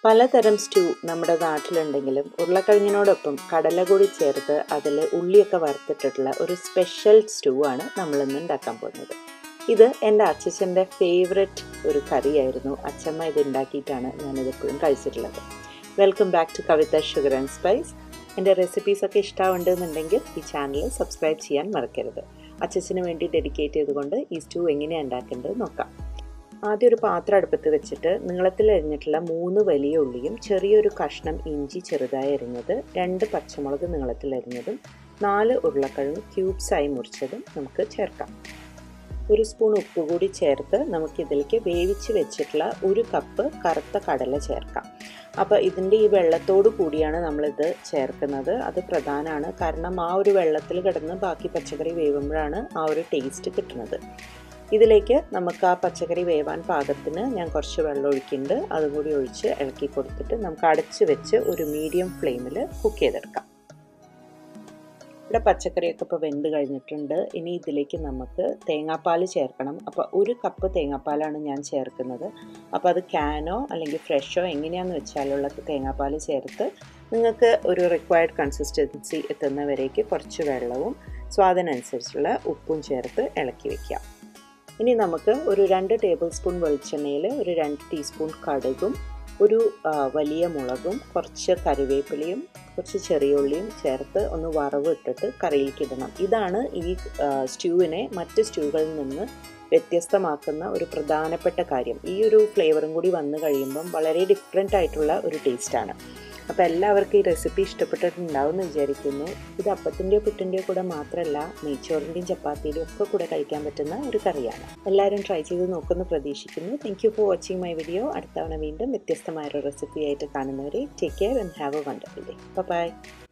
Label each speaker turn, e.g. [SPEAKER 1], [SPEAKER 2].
[SPEAKER 1] പലതരം സ്റ്റൂ നമ്മുടെ നാട്ടിലുണ്ടെങ്കിലും ഉരുളക്കിഴങ്ങിനോടൊപ്പം കടല കൂടി ചേർത്ത് അതിൽ ഉള്ളിയൊക്കെ വറുത്തിട്ടിട്ടുള്ള ഒരു സ്പെഷ്യൽ സ്റ്റൂ ആണ് നമ്മളിന്ന് ഉണ്ടാക്കാൻ പോകുന്നത് ഇത് എൻ്റെ അച്ഛച്ചൻ്റെ ഫേവററ്റ് ഒരു കറിയായിരുന്നു അച്ഛമ്മ ഇത് ഉണ്ടാക്കിയിട്ടാണ് ഞാനിത് എപ്പോഴും കഴിച്ചിട്ടുള്ളത് welcome back to Kavitha sugar and spice എൻ്റെ റെസിപ്പീസൊക്കെ ഇഷ്ടമുണ്ടെന്നുണ്ടെങ്കിൽ ഈ ചാനൽ സബ്സ്ക്രൈബ് ചെയ്യാൻ മറക്കരുത് അച്ഛച്ചന് വേണ്ടി ഡെഡിക്കേറ്റ് ചെയ്തുകൊണ്ട് ഈ സ്റ്റൂ എങ്ങനെയാണ് ഉണ്ടാക്കേണ്ടത് നോക്കാം ആദ്യം ഒരു പാത്രം അടുപ്പത്ത് വെച്ചിട്ട് നീളത്തിൽ അരിഞ്ഞിട്ടുള്ള മൂന്ന് വലിയ ഉള്ളിയും ചെറിയൊരു കഷ്ണം ഇഞ്ചി ചെറുതായി അരിഞ്ഞത് രണ്ട് പച്ചമുളക് നീളത്തിൽ അരിഞ്ഞതും നാല് ഉരുളക്കിഴങ്ങ് ക്യൂബ്സായി മുറിച്ചതും നമുക്ക് ചേർക്കാം ഒരു സ്പൂൺ ഉപ്പ് കൂടി ചേർത്ത് നമുക്കിതിലേക്ക് വേവിച്ച് വെച്ചിട്ടുള്ള ഒരു കപ്പ് കറുത്ത കടല ചേർക്കാം അപ്പോൾ ഇതിൻ്റെ ഈ വെള്ളത്തോട് കൂടിയാണ് നമ്മളിത് ചേർക്കുന്നത് അത് പ്രധാനമാണ് കാരണം ആ ഒരു വെള്ളത്തിൽ കിടന്ന് ബാക്കി പച്ചക്കറി വേവുമ്പോഴാണ് ആ ഒരു ടേസ്റ്റ് കിട്ടുന്നത് ഇതിലേക്ക് നമുക്ക് ആ പച്ചക്കറി വേവാൻ പാകത്തിന് ഞാൻ കുറച്ച് വെള്ളം ഒഴിക്കുന്നുണ്ട് അതും കൂടി ഒഴിച്ച് ഇളക്കി കൊടുത്തിട്ട് നമുക്ക് അടച്ച് വെച്ച് ഒരു മീഡിയം ഫ്ലെയിമിൽ കുക്ക് ചെയ്തെടുക്കാം ഇവിടെ പച്ചക്കറിയൊക്കെ ഇപ്പോൾ വെന്ത് കഴിഞ്ഞിട്ടുണ്ട് ഇനി ഇതിലേക്ക് നമുക്ക് തേങ്ങാപ്പാൽ ചേർക്കണം അപ്പോൾ ഒരു കപ്പ് തേങ്ങാപ്പാലാണ് ഞാൻ ചേർക്കുന്നത് അപ്പോൾ അത് ക്യാനോ അല്ലെങ്കിൽ ഫ്രഷോ എങ്ങനെയാണെന്ന് വെച്ചാലുള്ള തേങ്ങാപ്പാൽ ചേർത്ത് നിങ്ങൾക്ക് ഒരു റിക്വയർഡ് കൺസിസ്റ്റൻസി എത്തുന്നവരേക്ക് കുറച്ച് വെള്ളവും സ്വാദിനനുസരിച്ചുള്ള ഉപ്പും ചേർത്ത് ഇളക്കി വയ്ക്കാം ഇനി നമുക്ക് ഒരു രണ്ട് ടേബിൾ സ്പൂൺ വെളിച്ചെണ്ണയിൽ ഒരു രണ്ട് ടീസ്പൂൺ കടുകും ഒരു വലിയ മുളകും കുറച്ച് കറിവേപ്പിലയും കുറച്ച് ചെറിയ ഉള്ളിയും ചേർത്ത് ഒന്ന് വറവ് ഇട്ടിട്ട് കറിയിലേക്ക് ഇടണം ഇതാണ് ഈ സ്റ്റ്യൂവിനെ മറ്റ് സ്റ്റ്യൂകളിൽ നിന്ന് വ്യത്യസ്തമാക്കുന്ന ഒരു പ്രധാനപ്പെട്ട കാര്യം ഈ ഒരു ഫ്ലേവറും കൂടി വന്നു കഴിയുമ്പം വളരെ ഡിഫറെൻ്റ് ആയിട്ടുള്ള ഒരു ടേസ്റ്റാണ് അപ്പോൾ എല്ലാവർക്കും ഈ റെസിപ്പി ഇഷ്ടപ്പെട്ടിട്ടുണ്ടാവും എന്ന് വിചാരിക്കുന്നു ഇത് അപ്പത്തിൻ്റെയോ പുട്ടിൻ്റെയോ കൂടെ മാത്രമല്ല നെയ്ച്ചോറിൻ്റെയും ചപ്പാത്തിയുടെയും ഒക്കെ കൂടെ കഴിക്കാൻ പറ്റുന്ന ഒരു കറിയാണ് എല്ലാവരും ട്രൈ ചെയ്ത് നോക്കുമെന്ന് പ്രതീക്ഷിക്കുന്നു thank you for watching my video അടുത്തവണ വീണ്ടും വ്യത്യസ്തമായ ഒരു റെസിപ്പി ആയിട്ട് കാണുന്നവരെ take care and have a wonderful day by